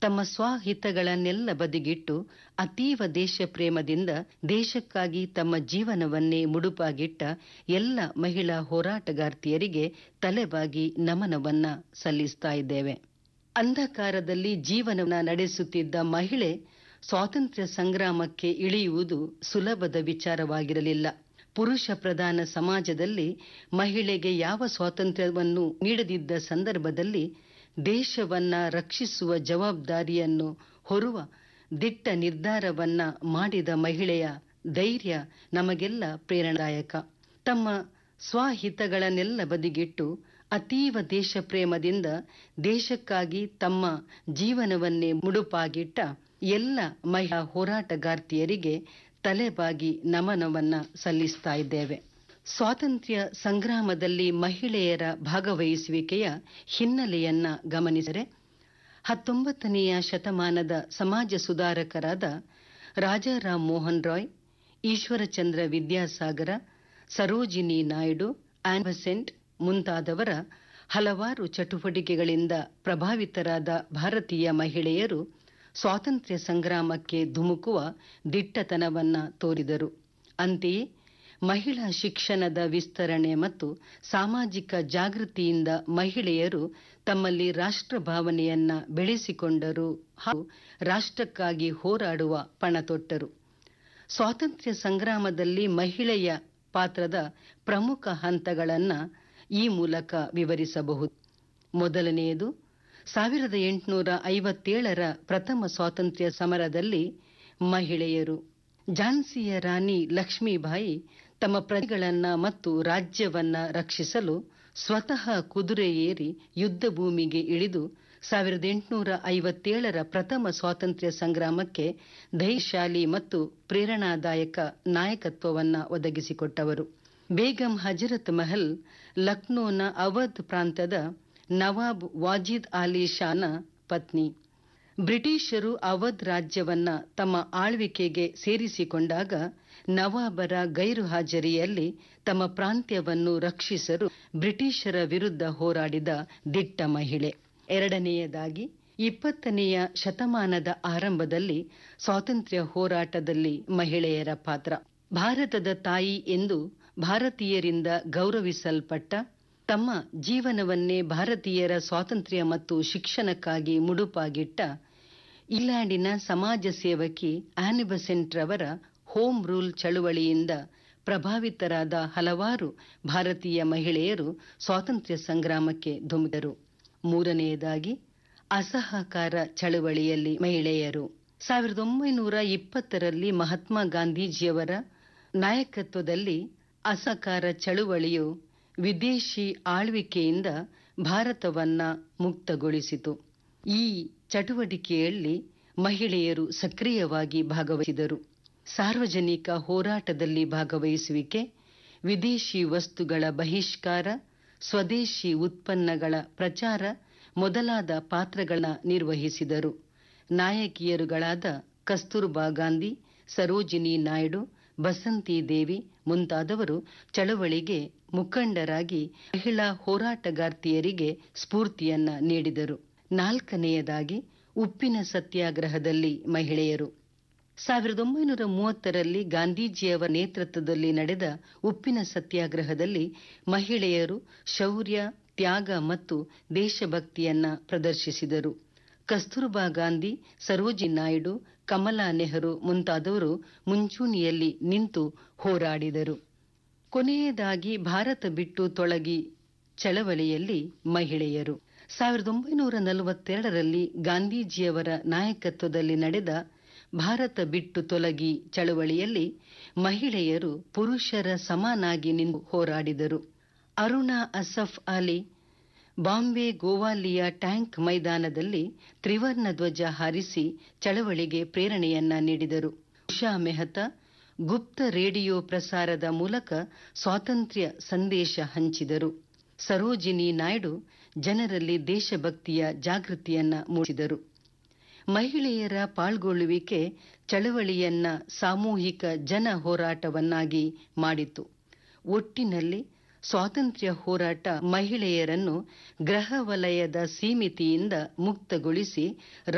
ತಮ್ಮ ಸ್ವಹಿತಗಳನ್ನೆಲ್ಲ ಬದಿಗಿಟ್ಟು ಅತೀವ ದೇಶ ಪ್ರೇಮದಿಂದ ದೇಶಕ್ಕಾಗಿ ತಮ್ಮ ಜೀವನವನ್ನೇ ಮುಡುಪಾಗಿಟ್ಟ ಎಲ್ಲ ಮಹಿಳಾ ಹೋರಾಟಗಾರ್ತಿಯರಿಗೆ ತಲೆಬಾಗಿ ನಮನವನ್ನ ಸಲ್ಲಿಸ್ತಾ ಇದ್ದೇವೆ ಅಂಧಕಾರದಲ್ಲಿ ಜೀವನ ನಡೆಸುತ್ತಿದ್ದ ಮಹಿಳೆ ಸ್ವಾತಂತ್ರ್ಯ ಸಂಗ್ರಾಮಕ್ಕೆ ಇಳಿಯುವುದು ಸುಲಭದ ವಿಚಾರವಾಗಿರಲಿಲ್ಲ ಪುರುಷ ಪ್ರಧಾನ ಸಮಾಜದಲ್ಲಿ ಮಹಿಳೆಗೆ ಯಾವ ಸ್ವಾತಂತ್ರ್ಯವನ್ನು ನೀಡದಿದ್ದ ಸಂದರ್ಭದಲ್ಲಿ ದೇಶವನ್ನ ರಕ್ಷಿಸುವ ಜವಾಬ್ದಾರಿಯನ್ನು ಹೊರುವ ದಿಟ್ಟ ನಿರ್ಧಾರವನ್ನ ಮಾಡಿದ ಮಹಿಳೆಯ ಧೈರ್ಯ ನಮಗೆಲ್ಲ ಪ್ರೇರಣಾದಾಯಕ ತಮ್ಮ ಸ್ವಹಿತಗಳನ್ನೆಲ್ಲ ಬದಿಗಿಟ್ಟು ಅತೀವ ದೇಶ ಪ್ರೇಮದಿಂದ ದೇಶಕ್ಕಾಗಿ ತಮ್ಮ ಜೀವನವನ್ನೇ ಮುಡುಪಾಗಿಟ್ಟ ಎಲ್ಲ ಮಹಿಳಾ ಹೋರಾಟಗಾರ್ತಿಯರಿಗೆ ತಲೆಬಾಗಿ ನಮನವನ್ನ ಸಲ್ಲಿಸ್ತಾ ಇದ್ದೇವೆ ಸ್ವಾತಂತ್ರ್ಯ ಸಂಗ್ರಾಮದಲ್ಲಿ ಮಹಿಳೆಯರ ಭಾಗವಹಿಸುವಿಕೆಯ ಹಿನ್ನೆಲೆಯನ್ನ ಗಮನಿಸಿದರೆ ಹತ್ತೊಂಬತ್ತನೆಯ ಶತಮಾನದ ಸಮಾಜ ಸುಧಾರಕರಾದ ರಾಜಾರಾಮ್ ಮೋಹನ್ ರಾಯ್ ಈಶ್ವರಚಂದ್ರ ವಿದ್ಯಾಸಾಗರ ಸರೋಜಿನಿ ನಾಯ್ಡು ಆನ್ಬಸೆಂಟ್ ಮುಂತಾದವರ ಹಲವಾರು ಚಟುವಟಿಕೆಗಳಿಂದ ಪ್ರಭಾವಿತರಾದ ಭಾರತೀಯ ಮಹಿಳೆಯರು ಸ್ವಾತಂತ್ರ್ಯ ಸಂಗ್ರಾಮಕ್ಕೆ ಧುಮುಕುವ ದಿಟ್ಟತನವನ್ನ ತೋರಿದರು ಅಂತೆಯೇ ಮಹಿಳಾ ಶಿಕ್ಷಣದ ವಿಸ್ತರಣೆ ಮತ್ತು ಸಾಮಾಜಿಕ ಜಾಗೃತಿಯಿಂದ ಮಹಿಳೆಯರು ತಮ್ಮಲ್ಲಿ ರಾಷ್ಟ್ರ ಭಾವನೆಯನ್ನ ಬೆಳೆಸಿಕೊಂಡರು ಹಾಗೂ ರಾಷ್ಟ್ರಕ್ಕಾಗಿ ಹೋರಾಡುವ ಪಣತೊಟ್ಟರು ಸ್ವಾತಂತ್ರ್ಯ ಸಂಗ್ರಾಮದಲ್ಲಿ ಮಹಿಳೆಯ ಪಾತ್ರದ ಪ್ರಮುಖ ಹಂತಗಳನ್ನ ಈ ಮೂಲಕ ವಿವರಿಸಬಹುದು ಮೊದಲನೆಯದು ಸಾವಿರದ ಎಂಟುನೂರ ಐವತ್ತೇಳರ ಪ್ರಥಮ ಸ್ವಾತಂತ್ರ್ಯ ಸಮರದಲ್ಲಿ ಮಹಿಳೆಯರು ಝಾನ್ಸಿಯ ರಾಣಿ ಲಕ್ಷ್ಮೀಬಾಯಿ ತಮ್ಮ ಪ್ರಜೆಗಳನ್ನ ಮತ್ತು ರಾಜ್ಯವನ್ನ ರಕ್ಷಿಸಲು ಸ್ವತಃ ಕುದುರೆ ಏರಿ ಯುದ್ಧ ಭೂಮಿಗೆ ಇಳಿದು ಸಾವಿರದ ಎಂಟುನೂರ ಐವತ್ತೇಳರ ಪ್ರಥಮ ಸ್ವಾತಂತ್ರ್ಯ ಸಂಗ್ರಾಮಕ್ಕೆ ಧೈರ್ಯಶಾಲಿ ಮತ್ತು ಪ್ರೇರಣಾದಾಯಕ ನಾಯಕತ್ವವನ್ನ ಒದಗಿಸಿಕೊಟ್ಟವರು ಬೇಗಂ ಹಜರತ್ ಮಹಲ್ ಲಕ್ನೋನ ಅವಧ್ ಪ್ರಾಂತದ ನವಾಬ್ ವಾಜಿದ್ ಅಲಿ ಶಾನ ಪತ್ನಿ ಬ್ರಿಟಿಷರು ಅವಧ್ ರಾಜ್ಯವನ್ನ ತಮ್ಮ ಆಳ್ವಿಕೆಗೆ ಸೇರಿಸಿಕೊಂಡಾಗ ನವಾಬರ ಗೈರು ಹಾಜರಿಯಲ್ಲಿ ತಮ್ಮ ಪ್ರಾಂತ್ಯವನ್ನು ರಕ್ಷಿಸಲು ಬ್ರಿಟಿಷರ ವಿರುದ್ಧ ಹೋರಾಡಿದ ದಿಟ್ಟ ಮಹಿಳೆ ಎರಡನೆಯದಾಗಿ ಇಪ್ಪತ್ತನೆಯ ಶತಮಾನದ ಆರಂಭದಲ್ಲಿ ಸ್ವಾತಂತ್ರ್ಯ ಹೋರಾಟದಲ್ಲಿ ಮಹಿಳೆಯರ ಪಾತ್ರ ಭಾರತದ ತಾಯಿ ಎಂದು ಭಾರತೀಯರಿಂದ ಗೌರವಿಸಲ್ಪಟ್ಟ ತಮ್ಮ ಜೀವನವನ್ನೇ ಭಾರತೀಯರ ಸ್ವಾತಂತ್ರ್ಯ ಮತ್ತು ಶಿಕ್ಷಣಕ್ಕಾಗಿ ಮುಡುಪಾಗಿಟ್ಟ ಇಂಗ್ಲೆಂಡಿನ ಸಮಾಜ ಸೇವಕಿ ಆನಿಬಸೆಂಟ್ ರವರ ಹೋಮ್ ರೂಲ್ ಚಳುವಳಿಯಿಂದ ಪ್ರಭಾವಿತರಾದ ಹಲವಾರು ಭಾರತೀಯ ಮಹಿಳೆಯರು ಸ್ವಾತಂತ್ರ್ಯ ಸಂಗ್ರಾಮಕ್ಕೆ ಧುಮುಕಿದರು ಮೂರನೆಯದಾಗಿ ಅಸಹಕಾರ ಚಳುವಳಿಯಲ್ಲಿ ಮಹಿಳೆಯರು ಸಾವಿರದ ಒಂಬೈನೂರ ಇಪ್ಪತ್ತರಲ್ಲಿ ಮಹಾತ್ಮ ಗಾಂಧೀಜಿಯವರ ನಾಯಕತ್ವದಲ್ಲಿ ಅಸಹಕಾರ ಚಳುವಳಿಯು ವಿದೇಶಿ ಆಳ್ವಿಕೆಯಿಂದ ಭಾರತವನ್ನ ಮುಕ್ತಗೊಳಿಸಿತು ಈ ಚಟುವಟಿಕೆಯಲ್ಲಿ ಮಹಿಳೆಯರು ಸಕ್ರಿಯವಾಗಿ ಭಾಗವಹಿಸಿದರು ಸಾರ್ವಜನಿಕ ಹೋರಾಟದಲ್ಲಿ ಭಾಗವಹಿಸುವಿಕೆ ವಿದೇಶಿ ವಸ್ತುಗಳ ಬಹಿಷ್ಕಾರ ಸ್ವದೇಶಿ ಉತ್ಪನ್ನಗಳ ಪ್ರಚಾರ ಮೊದಲಾದ ಪಾತ್ರಗಳನ್ನ ನಿರ್ವಹಿಸಿದರು ನಾಯಕಿಯರುಗಳಾದ ಕಸ್ತೂರ್ಬಾ ಗಾಂಧಿ ಸರೋಜಿನಿ ನಾಯ್ಡು ಬಸಂತಿ ದೇವಿ ಮುಂತಾದವರು ಚಳವಳಿಗೆ ಮುಖಂಡರಾಗಿ ಮಹಿಳಾ ಹೋರಾಟಗಾರ್ತಿಯರಿಗೆ ಸ್ಫೂರ್ತಿಯನ್ನ ನೀಡಿದರು ನಾಲ್ಕನೆಯದಾಗಿ ಉಪ್ಪಿನ ಸತ್ಯಾಗ್ರಹದಲ್ಲಿ ಮಹಿಳೆಯರು ಸಾವಿರದ ಒಂಬೈನೂರ ಮೂವತ್ತರಲ್ಲಿ ಗಾಂಧೀಜಿಯವರ ನೇತೃತ್ವದಲ್ಲಿ ನಡೆದ ಉಪ್ಪಿನ ಸತ್ಯಾಗ್ರಹದಲ್ಲಿ ಮಹಿಳೆಯರು ಶೌರ್ಯ ತ್ಯಾಗ ಮತ್ತು ದೇಶಭಕ್ತಿಯನ್ನ ಪ್ರದರ್ಶಿಸಿದರು ಕಸ್ತೂರ್ಬಾ ಗಾಂಧಿ ಸರೋಜಿ ನಾಯ್ಡು ಕಮಲಾ ನೆಹರು ಮುಂತಾದವರು ಮುಂಚೂಣಿಯಲ್ಲಿ ನಿಂತು ಹೋರಾಡಿದರು ಕೊನೆಯದಾಗಿ ಭಾರತ ಬಿಟ್ಟು ತೊಳಗಿ ಚಳವಳಿಯಲ್ಲಿ ಮಹಿಳೆಯರು ಸಾವಿರದ ಒಂಬೈನೂರ ನಲವತ್ತೆರಡರಲ್ಲಿ ಗಾಂಧೀಜಿಯವರ ನಾಯಕತ್ವದಲ್ಲಿ ನಡೆದ ಭಾರತ ಬಿಟ್ಟು ತೊಲಗಿ ಚಳವಳಿಯಲ್ಲಿ ಮಹಿಳೆಯರು ಪುರುಷರ ಸಮನಾಗಿ ನಿಂತು ಹೋರಾಡಿದರು ಅರುಣಾ ಅಸಫ್ ಅಲಿ ಬಾಂಬೆ ಗೋವಾಲಿಯ ಟ್ಯಾಂಕ್ ಮೈದಾನದಲ್ಲಿ ತ್ರಿವರ್ಣ ಧ್ವಜ ಹಾರಿಸಿ ಚಳವಳಿಗೆ ಪ್ರೇರಣೆಯನ್ನ ನೀಡಿದರು ಉಷಾ ಮೆಹತಾ ಗುಪ್ತ ರೇಡಿಯೋ ಪ್ರಸಾರದ ಮೂಲಕ ಸ್ವಾತಂತ್ರ್ಯ ಸಂದೇಶ ಹಂಚಿದರು ಸರೋಜಿನಿ ನಾಯ್ಡು ಜನರಲ್ಲಿ ದೇಶಭಕ್ತಿಯ ಜಾಗೃತಿಯನ್ನ ಮೂಡಿಸಿದರು ಮಹಿಳೆಯರ ಪಾಲ್ಗೊಳ್ಳುವಿಕೆ ಚಳವಳಿಯನ್ನ ಸಾಮೂಹಿಕ ಜನ ಹೋರಾಟವನ್ನಾಗಿ ಮಾಡಿತು ಒಟ್ಟಿನಲ್ಲಿ ಸ್ವಾತಂತ್ರ್ಯ ಹೋರಾಟ ಮಹಿಳೆಯರನ್ನು ಗ್ರಹ ವಲಯದ ಸೀಮಿತಿಯಿಂದ ಮುಕ್ತಗೊಳಿಸಿ